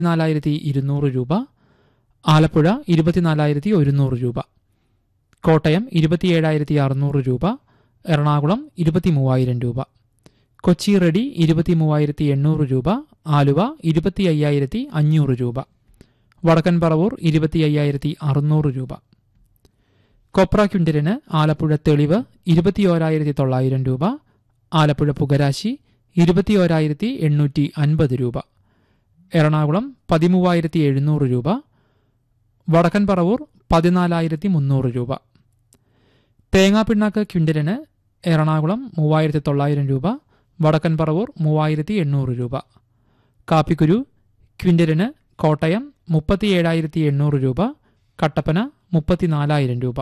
നാലായിരത്തി ഇരുന്നൂറ് രൂപ ആലപ്പുഴ ഇരുപത്തിനാലായിരത്തി ഒരുന്നൂറ് രൂപ കോട്ടയം ഇരുപത്തിയേഴായിരത്തി അറുന്നൂറ് രൂപ എറണാകുളം ഇരുപത്തി മൂവായിരം രൂപ കൊച്ചി റെഡി ഇരുപത്തി മൂവായിരത്തി എണ്ണൂറ് രൂപ ആലുവ ഇരുപത്തി അയ്യായിരത്തി അഞ്ഞൂറ് രൂപ വടക്കൻ പറവൂർ ഇരുപത്തി അയ്യായിരത്തി അറുന്നൂറ് രൂപ കൊപ്ര ക്വിൻ്റലിന് ആലപ്പുഴ തെളിവ് ഇരുപത്തിയോരായിരത്തി തൊള്ളായിരം രൂപ ആലപ്പുഴ പുകരാശി ഇരുപത്തിയോരായിരത്തി എണ്ണൂറ്റി അൻപത് രൂപ എറണാകുളം പതിമൂവായിരത്തി എഴുന്നൂറ് രൂപ വടക്കൻ പറവൂർ പതിനാലായിരത്തി മുന്നൂറ് രൂപ തേങ്ങാപ്പിണ്ണാക്ക് ക്വിൻ്റലിന് എറണാകുളം മൂവായിരത്തി തൊള്ളായിരം രൂപ വടക്കൻ പറവൂർ മൂവായിരത്തി എണ്ണൂറ് രൂപ കാപ്പിക്കുരു ക്വിൻ്റലിന് കോട്ടയം മുപ്പത്തി ഏഴായിരത്തി എണ്ണൂറ് രൂപ കട്ടപ്പന മുപ്പത്തിനാലായിരം രൂപ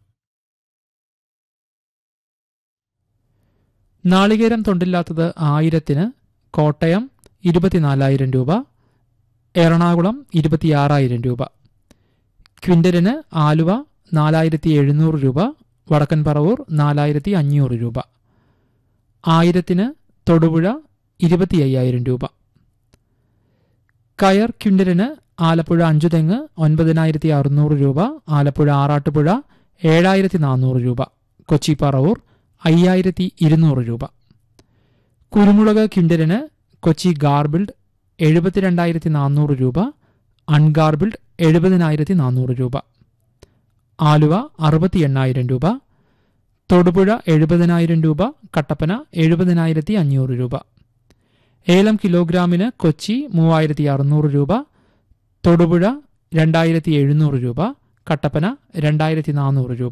നാളികേരം തൊണ്ടില്ലാത്തത് ആയിരത്തിന് കോട്ടയം ഇരുപത്തിനാലായിരം രൂപ എറണാകുളം ഇരുപത്തിയാറായിരം രൂപ ക്വിൻ്റലിന് ആലുവ നാലായിരത്തി എഴുന്നൂറ് രൂപ വടക്കൻ പറവൂർ നാലായിരത്തി അഞ്ഞൂറ് രൂപ ആയിരത്തിന് തൊടുപുഴ ഇരുപത്തി അയ്യായിരം രൂപ കയർ ക്വിൻ്റലിന് ആലപ്പുഴ അഞ്ചുതെങ്ങ് ഒൻപതിനായിരത്തി അറുന്നൂറ് രൂപ ആലപ്പുഴ ആറാട്ടുപുഴ ഏഴായിരത്തി നാനൂറ് രൂപ കൊച്ചി പറവൂർ അയ്യായിരത്തി ഇരുന്നൂറ് രൂപ കുരുമുളക് ക്വിൻ്റലിന് കൊച്ചി ഗാർബിൾഡ് എഴുപത്തിരണ്ടായിരത്തി നാനൂറ് രൂപ അൺഗാർബിൾഡ് എഴുപതിനായിരത്തി നാനൂറ് രൂപ ആലുവ അറുപത്തി എണ്ണായിരം രൂപ തൊടുപുഴ എഴുപതിനായിരം രൂപ കട്ടപ്പന എഴുപതിനായിരത്തി അഞ്ഞൂറ് രൂപ ഏലം കിലോഗ്രാമിന് കൊച്ചി മൂവായിരത്തി അറുന്നൂറ് രൂപ തൊടുപുഴ രണ്ടായിരത്തി എഴുന്നൂറ് രൂപ കട്ടപ്പന രണ്ടായിരത്തി നാനൂറ് രൂപ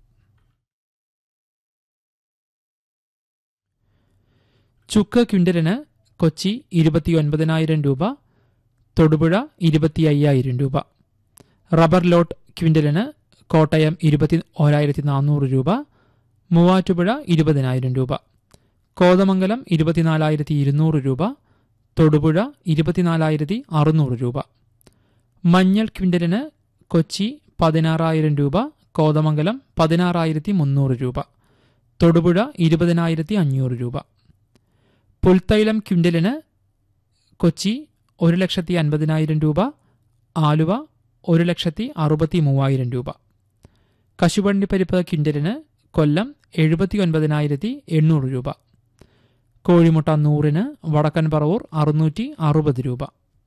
ചുക്ക് ക്വിൻ്റലിന് കൊച്ചി ഇരുപത്തി ഒൻപതിനായിരം രൂപ തൊടുപുഴ ഇരുപത്തി അയ്യായിരം രൂപ റബ്ബർ ലോട്ട് ക്വിൻ്റലിന് കോട്ടയം ഇരുപത്തി ഓരായിരത്തി നാനൂറ് രൂപ മൂവാറ്റുപുഴ ഇരുപതിനായിരം രൂപ കോതമംഗലം ഇരുപത്തിനാലായിരത്തി ഇരുന്നൂറ് രൂപ തൊടുപുഴ ഇരുപത്തിനാലായിരത്തി അറുന്നൂറ് രൂപ മഞ്ഞൾ ക്വിൻ്റലിന് കൊച്ചി പതിനാറായിരം രൂപ കോതമംഗലം പതിനാറായിരത്തി മുന്നൂറ് രൂപ തൊടുപുഴ ഇരുപതിനായിരത്തി അഞ്ഞൂറ് രൂപ പുൽത്തൈലം ക്വിൻ്റലിന് കൊച്ചി ഒരു ലക്ഷത്തി അൻപതിനായിരം രൂപ ആലുവ ഒരു ലക്ഷത്തി അറുപത്തി മൂവായിരം രൂപ കശുവണ്ടിപ്പരിപ്പ് ക്വിൻ്റലിന് കൊല്ലം എഴുപത്തി ഒൻപതിനായിരത്തി എണ്ണൂറ് രൂപ കോഴിമുട്ട നൂറിന് വടക്കൻ പറവൂർ അറുന്നൂറ്റി അറുപത് രൂപ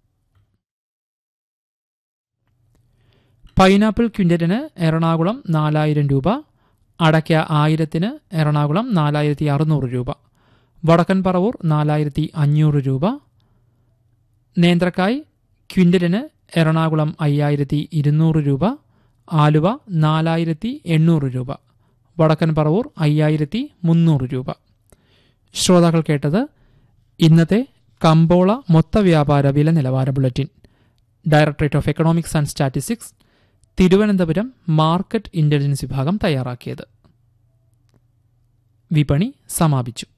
പൈനാപ്പിൾ ക്വിൻ്റലിന് എറണാകുളം നാലായിരം രൂപ അടയ്ക്ക ആയിരത്തിന് എറണാകുളം നാലായിരത്തി അറുന്നൂറ് രൂപ വടക്കൻ പറവൂർ നാലായിരത്തി അഞ്ഞൂറ് രൂപ നേന്ത്രക്കായ് ക്വിൻ്റലിന് എറണാകുളം അയ്യായിരത്തി ഇരുന്നൂറ് രൂപ ആലുവ നാലായിരത്തി എണ്ണൂറ് രൂപ വടക്കൻ പറവൂർ അയ്യായിരത്തി മുന്നൂറ് രൂപ ശ്രോതാക്കൾ കേട്ടത് ഇന്നത്തെ കമ്പോള മൊത്ത വ്യാപാര വില നിലവാര bulletin directorate of economics and statistics Thiruvananthapuram market intelligence വിഭാഗം തയ്യാറാക്കിയത് വിപണി സമാപിച്ചു